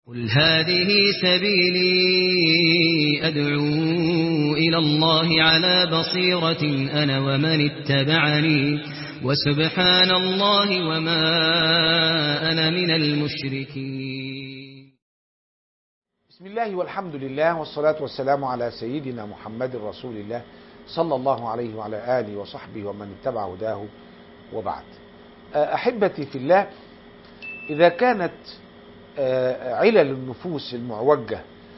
قل هذه سبيلي أدعو إلى الله على بصيرة أنا ومن اتبعني وسبحان الله وما أنا من المشركين بسم الله والحمد لله والصلاة والسلام على سيدنا محمد رسول الله صلى الله عليه وعلى آله وصحبه ومن اتبع هداه وبعد أحبتي في الله إذا كانت علل النفوس المعوجة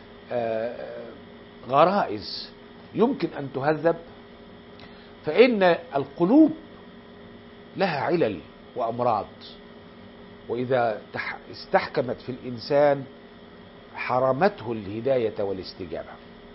غرائز يمكن أن تهذب فإن القلوب لها علل وأمراض وإذا استحكمت في الإنسان حرمته الهداية والاستجابة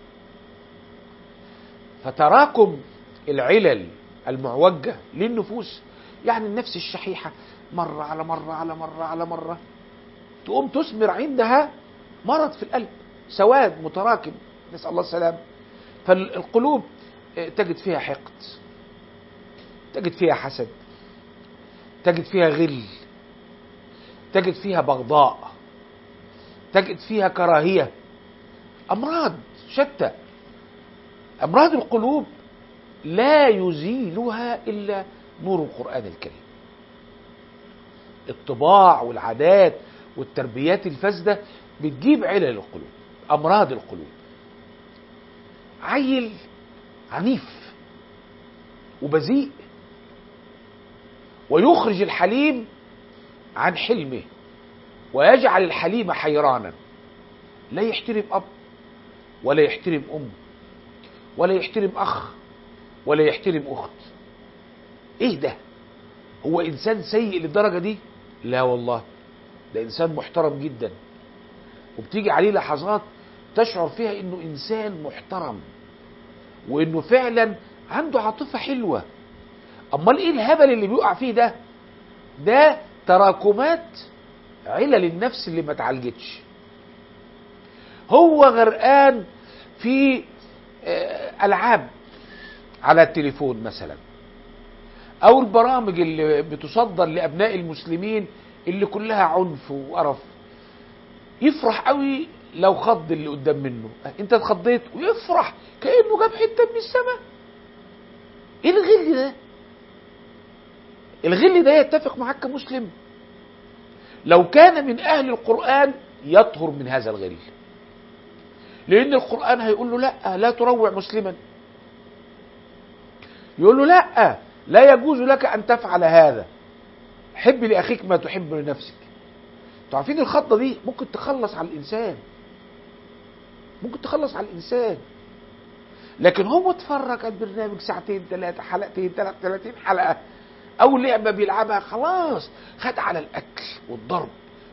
فتراكم العلل المعوجة للنفوس يعني النفس الشحيحة مرة على مرة على مرة على مرة تقوم تثمر عندها مرض في القلب سواد متراكم نسأل الله السلام فالقلوب تجد فيها حقد تجد فيها حسد تجد فيها غل تجد فيها بغضاء تجد فيها كراهية أمراض شتى أمراض القلوب لا يزيلها إلا نور القرآن الكريم الطباع والعادات والتربيات الفاسدة بتجيب علل القلوب أمراض القلوب عيل عنيف وبذيء ويخرج الحليم عن حلمه ويجعل الحليم حيرانا لا يحترم أب ولا يحترم أم ولا يحترم أخ ولا يحترم أخت إيه ده هو إنسان سيء للدرجة دي لا والله ده إنسان محترم جدا وبتيجي عليه لحظات تشعر فيها إنه إنسان محترم وإنه فعلا عنده عاطفة حلوة أمال إيه الهبل اللي بيقع فيه ده ده تراكمات علل النفس اللي ما اتعالجتش هو غرقان في ألعاب على التليفون مثلا أو البرامج اللي بتصدر لأبناء المسلمين اللي كلها عنف وقرف يفرح قوي لو خض اللي قدام منه انت اتخضيت ويفرح كانه جاب حته من السماء ايه الغل ده الغل ده يتفق معاك كمسلم لو كان من اهل القران يطهر من هذا الغل لان القران هيقول له لا لا تروع مسلما يقول له لا لا يجوز لك ان تفعل هذا حب لاخيك ما تحب لنفسك انتوا عارفين الخطه دي ممكن تخلص على الانسان ممكن تخلص على الانسان لكن هو اتفرج على البرنامج ساعتين ثلاثه حلقتين ثلاث 30 حلقه او لعبه بيلعبها خلاص خد على الاكل والضرب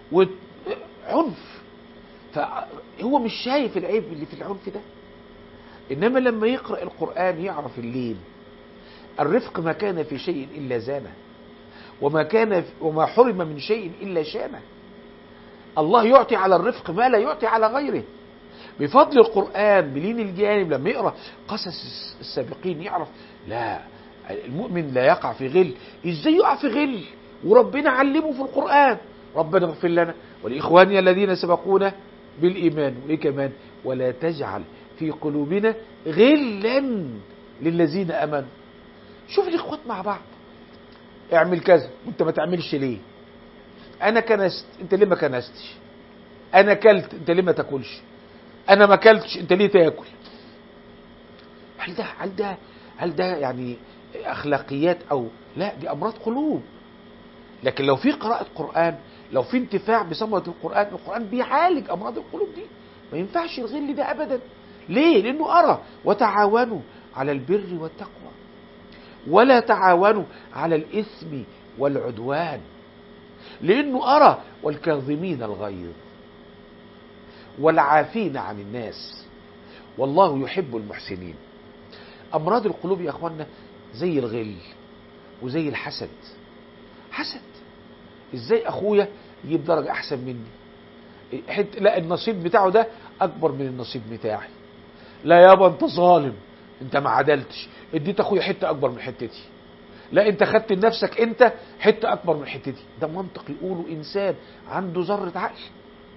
وعنف فهو مش شايف العيب اللي في العنف ده انما لما يقرا القران يعرف اللين الرفق ما كان في شيء الا زانه وما كان وما حرم من شيء الا شانه الله يعطي على الرفق ما لا يعطي على غيره بفضل القرآن بلين الجانب لما يقرأ قصص السابقين يعرف لا المؤمن لا يقع في غل ازاي يقع في غل وربنا علمه في القرآن ربنا اغفر لنا ولإخواننا الذين سبقونا بالإيمان وإيه كمان ولا تجعل في قلوبنا غلا للذين أمنوا شوف الإخوات مع بعض اعمل كذا وانت ما تعملش ليه انا كنست انت ليه ما كنستش انا كلت انت ليه ما تاكلش انا ما كلتش انت ليه تاكل هل ده هل ده هل ده يعني اخلاقيات او لا دي امراض قلوب لكن لو في قراءة قرآن لو في انتفاع بثمرة القرآن القرآن بيعالج امراض القلوب دي ما ينفعش الغل ده ابدا ليه لانه ارى وتعاونوا على البر والتقوى ولا تعاونوا على الاثم والعدوان لانه ارى والكاظمين الغيظ والعافين عن الناس والله يحب المحسنين امراض القلوب يا اخوانا زي الغل وزي الحسد حسد ازاي اخويا يجيب درجه احسن مني حت... لا النصيب بتاعه ده اكبر من النصيب بتاعي لا يابا انت ظالم انت ما عدلتش اديت اخويا حته اكبر من حتتي لا انت خدت لنفسك انت حته اكبر من حتتي ده منطق يقوله انسان عنده ذره عقل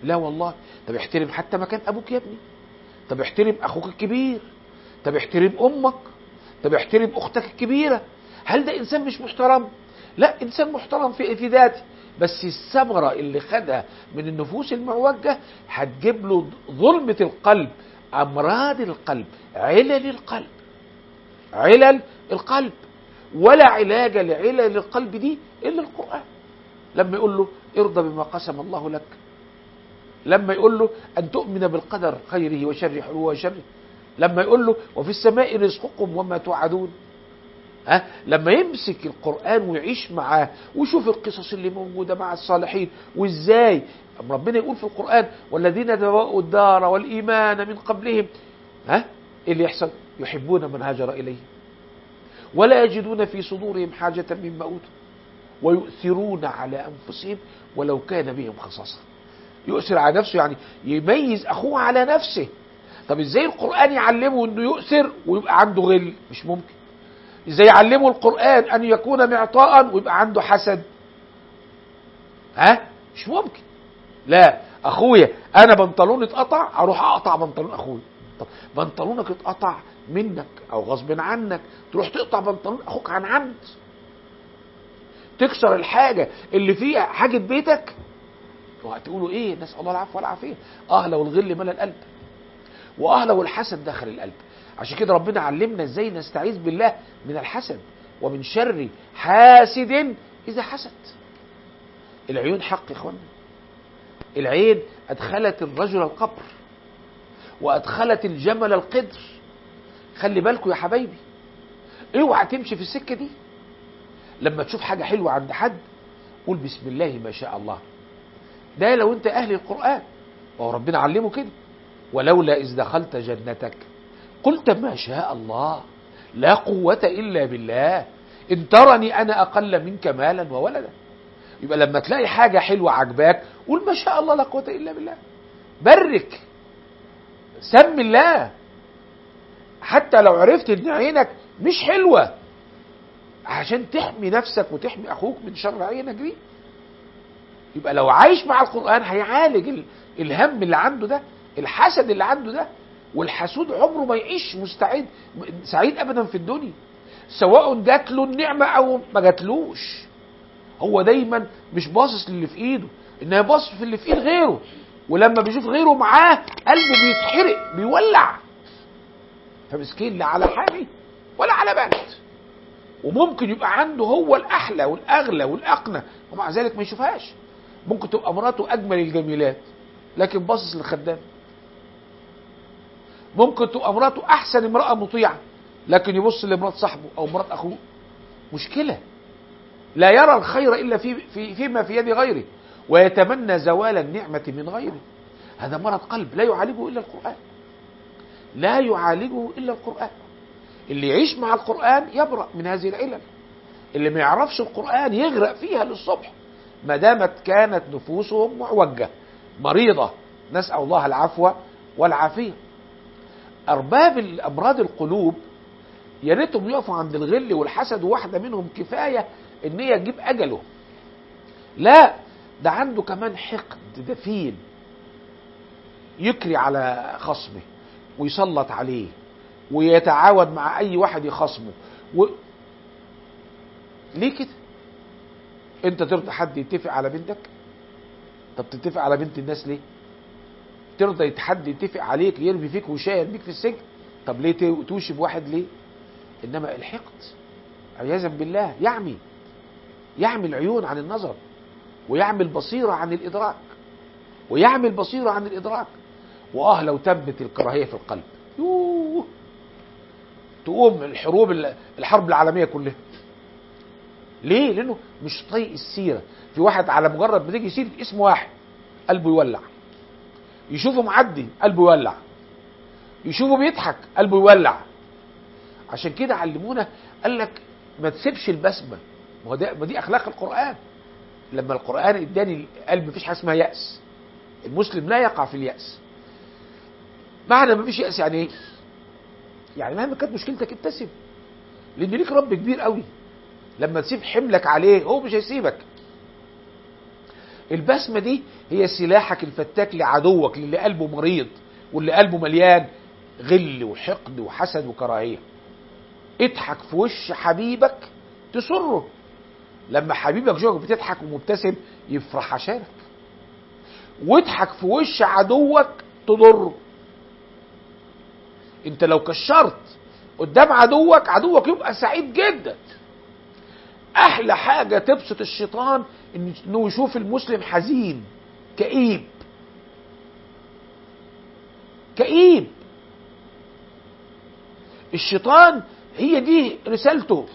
لا والله طب احترم حتى مكان ابوك يا ابني طب احترم اخوك الكبير طب احترم امك طب احترم اختك الكبيره هل ده انسان مش محترم لا انسان محترم في في ذاته بس الثمره اللي خدها من النفوس المعوجه هتجيب له ظلمه القلب امراض القلب علل القلب علل القلب ولا علاج لعلل القلب دي الا القران لما يقول له ارضى بما قسم الله لك لما يقول له ان تؤمن بالقدر خيره وشره حلوه وشره لما يقول له وفي السماء رزقكم وما توعدون ها لما يمسك القرآن ويعيش معاه ويشوف القصص اللي موجودة مع الصالحين وازاي ربنا يقول في القرآن والذين تبوأوا الدار والإيمان من قبلهم ها إيه اللي يحصل يحبون من هاجر إليه ولا يجدون في صدورهم حاجة مما أوتوا ويؤثرون على أنفسهم ولو كان بهم خصاصة يؤثر على نفسه يعني يميز أخوه على نفسه طب ازاي القرآن يعلمه انه يؤثر ويبقى عنده غل مش ممكن ازاي يعلمه القرآن ان يكون معطاء ويبقى عنده حسد ها مش ممكن لا اخويا انا بنطلوني اتقطع اروح اقطع بنطلون اخويا طب بنطلونك اتقطع منك او غصب عنك تروح تقطع بنطلون اخوك عن عمد تكسر الحاجة اللي فيها حاجة بيتك وهتقولوا ايه نسأل الله العفو والعافية اه لو الغل ملا القلب واه لو الحسد دخل القلب عشان كده ربنا علمنا ازاي نستعيذ بالله من الحسد ومن شر حاسد اذا حسد العيون حق يا اخوانا العين ادخلت الرجل القبر وادخلت الجمل القدر خلي بالكم يا حبايبي اوعى تمشي في السكه دي لما تشوف حاجه حلوه عند حد قول بسم الله ما شاء الله ده لو انت اهل القران وهو ربنا علمه كده ولولا إذ دخلت جنتك قلت ما شاء الله لا قوة إلا بالله إن ترني أنا أقل منك مالا وولدا يبقى لما تلاقي حاجة حلوة عجباك قول ما شاء الله لا قوة إلا بالله برك سم الله حتى لو عرفت ان عينك مش حلوة عشان تحمي نفسك وتحمي اخوك من شر عينك دي يبقى لو عايش مع القرآن هيعالج الهم اللي عنده ده الحسد اللي عنده ده والحسود عمره ما يعيش مستعد سعيد ابدا في الدنيا سواء جات له النعمه او ما جاتلوش هو دايما مش باصص للي في ايده انما باصص في اللي في ايد غيره ولما بيشوف غيره معاه قلبه بيتحرق بيولع فمسكين لا على حامي ولا على بنت وممكن يبقى عنده هو الاحلى والاغلى والاقنى ومع ذلك ما يشوفهاش ممكن تبقى مراته اجمل الجميلات لكن باصص للخدام ممكن تبقى مراته احسن امراه مطيعه لكن يبص لمرات صاحبه او مرات اخوه مشكله لا يرى الخير الا في, في فيما في يد غيره ويتمنى زوال النعمه من غيره هذا مرض قلب لا يعالجه الا القران لا يعالجه الا القران اللي يعيش مع القران يبرا من هذه العلل اللي ما يعرفش القران يغرق فيها للصبح ما دامت كانت نفوسهم معوجه مريضه نسال الله العفو والعافيه ارباب الامراض القلوب يا ريتهم يقفوا عند الغل والحسد واحده منهم كفايه ان هي تجيب اجله لا ده عنده كمان حقد دفين يكري على خصمه ويسلط عليه ويتعاون مع اي واحد يخصمه و... ليه كده انت ترضى حد يتفق على بنتك طب تتفق على بنت الناس ليه ترضى حد يتفق عليك يرمي فيك وشاي يرميك في السجن طب ليه توشي بواحد ليه انما الحقد عياذا بالله يعمي يعمي العيون عن النظر ويعمي البصيرة عن الإدراك ويعمي البصيرة عن الإدراك وآه لو تمت الكراهية في القلب يوه تقوم الحروب الحرب العالمية كلها ليه؟ لأنه مش طايق السيرة في واحد على مجرد ما تيجي سيرة اسم واحد قلبه يولع يشوفه معدي قلبه يولع يشوفه بيضحك قلبه يولع عشان كده علمونا قال لك ما تسيبش البسمه ما هو ده ما دي اخلاق القران لما القران اداني قلب مفيش حاجه اسمها ياس المسلم لا يقع في الياس معنى مفيش ياس يعني ايه يعني مهما كانت مشكلتك ابتسم لان ليك رب كبير قوي لما تسيب حملك عليه هو مش هيسيبك البسمة دي هي سلاحك الفتاك لعدوك للي قلبه مريض واللي قلبه مليان غل وحقد وحسد وكراهية اضحك في وش حبيبك تسره لما حبيبك جوك بتضحك ومبتسم يفرح عشانك واضحك في وش عدوك تضره انت لو كشرت قدام عدوك عدوك يبقى سعيد جدا احلى حاجة تبسط الشيطان انه يشوف المسلم حزين كئيب كئيب الشيطان هي دي رسالته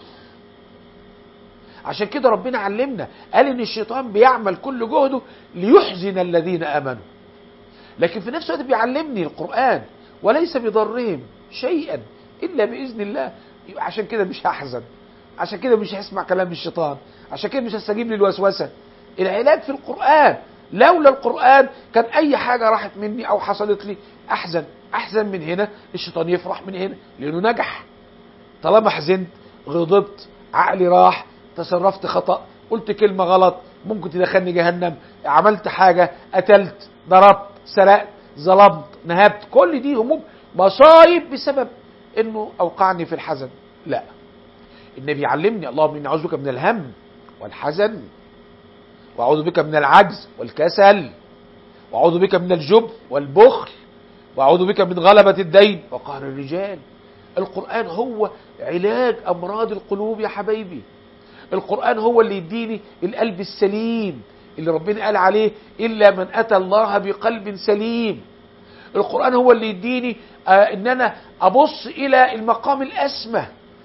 عشان كده ربنا علمنا قال ان الشيطان بيعمل كل جهده ليحزن الذين امنوا لكن في نفس الوقت بيعلمني القرآن وليس بضرهم شيئا الا باذن الله يبقى عشان كده مش هحزن عشان كده مش هسمع كلام الشيطان عشان كده مش هستجيب للوسوسه العلاج في القرآن لولا القرآن كان اي حاجه راحت مني او حصلت لي احزن احزن من هنا الشيطان يفرح من هنا لانه نجح طالما حزنت غضبت عقلي راح تصرفت خطأ قلت كلمة غلط ممكن تدخلني جهنم عملت حاجة قتلت ضربت سرقت ظلمت نهبت كل دي هموم مصايب بسبب انه اوقعني في الحزن لا النبي علمني اللهم اني اعوذ بك من الهم والحزن واعوذ بك من العجز والكسل واعوذ بك من الجبن والبخل واعوذ بك من غلبة الدين وقهر الرجال القرآن هو علاج امراض القلوب يا حبايبي القرآن هو اللي يديني القلب السليم اللي ربنا قال عليه إلا من أتى الله بقلب سليم القرآن هو اللي يديني آه إن أنا أبص إلى المقام الأسمى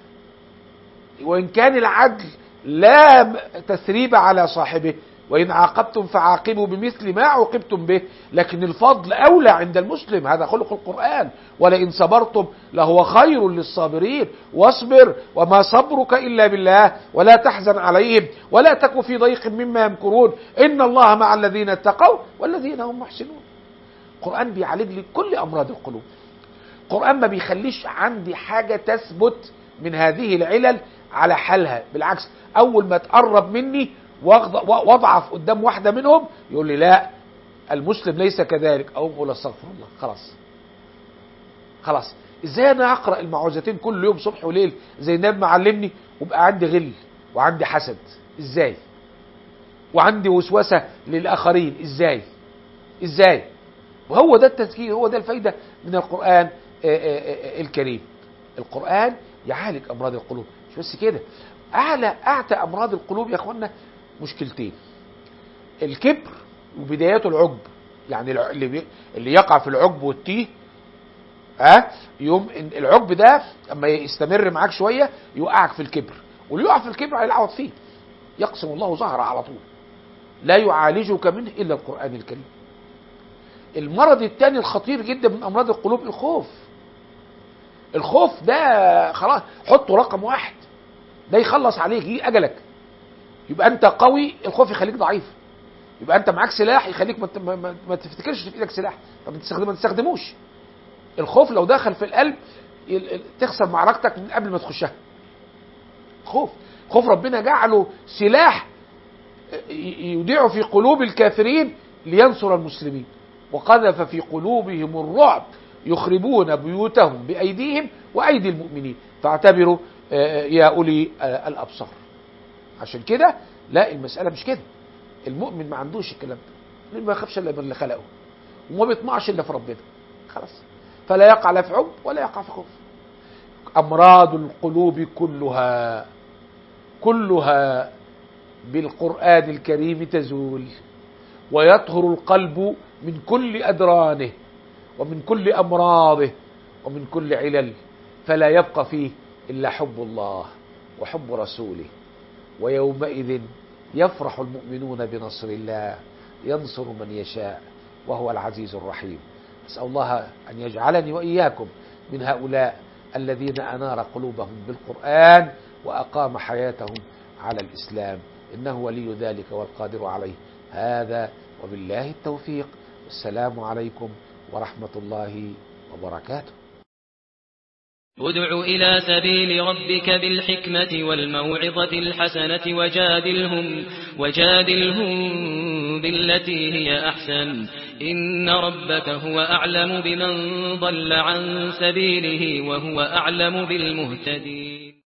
وإن كان العدل لا تثريب على صاحبه وإن عاقبتم فعاقبوا بمثل ما عوقبتم به لكن الفضل أولى عند المسلم هذا خلق القرآن ولئن صبرتم لهو خير للصابرين واصبر وما صبرك إلا بالله ولا تحزن عليهم ولا تك في ضيق مما يمكرون إن الله مع الذين اتقوا والذين هم محسنون القرآن بيعالج لي كل أمراض القلوب القرآن ما بيخليش عندي حاجة تثبت من هذه العلل على حالها بالعكس أول ما تقرب مني واضعف قدام واحده منهم يقول لي لا المسلم ليس كذلك او اقول استغفر الله خلاص خلاص ازاي انا اقرا المعوذتين كل يوم صبح وليل زي النبي معلمني ويبقى عندي غل وعندي حسد ازاي وعندي وسوسه للاخرين ازاي ازاي وهو ده التذكير هو ده الفايده من القران الكريم القران يعالج امراض القلوب مش بس كده اعلى اعتى امراض القلوب يا اخوانا مشكلتين الكبر وبداياته العجب يعني اللي بي... اللي يقع في العجب والتيه ها أه؟ يوم العجب ده اما يستمر معاك شويه يوقعك في الكبر واللي يقع في الكبر هيلعوض فيه يقسم الله ظهره على طول لا يعالجك منه الا القران الكريم المرض الثاني الخطير جدا من امراض القلوب الخوف الخوف ده خلاص حطه رقم واحد ده يخلص عليك يجي اجلك يبقى انت قوي الخوف يخليك ضعيف يبقى انت معاك سلاح يخليك ما, ما, ما, ما تفتكرش في ايدك سلاح ما تستخدم ما تستخدموش الخوف لو دخل في القلب تخسر معركتك من قبل ما تخشها خوف خوف ربنا جعله سلاح يوديعه في قلوب الكافرين لينصر المسلمين وقذف في قلوبهم الرعب يخربون بيوتهم بأيديهم وأيدي المؤمنين فاعتبروا يا أولي الأبصار عشان كده لا المسألة مش كده المؤمن ما عندوش الكلام ده ما يخافش الا من اللي خلقه وما بيطمعش الا في ربنا خلاص فلا يقع لا في عب ولا يقع في خوف امراض القلوب كلها كلها بالقران الكريم تزول ويطهر القلب من كل ادرانه ومن كل امراضه ومن كل علل فلا يبقى فيه الا حب الله وحب رسوله ويومئذ يفرح المؤمنون بنصر الله ينصر من يشاء وهو العزيز الرحيم أسأل الله أن يجعلني وإياكم من هؤلاء الذين أنار قلوبهم بالقرآن وأقام حياتهم على الإسلام إنه ولي ذلك والقادر عليه هذا وبالله التوفيق والسلام عليكم ورحمة الله وبركاته ادع إلى سبيل ربك بالحكمة والموعظة الحسنة وجادلهم, وجادلهم بالتي هي أحسن إن ربك هو أعلم بمن ضل عن سبيله وهو أعلم بالمهتدين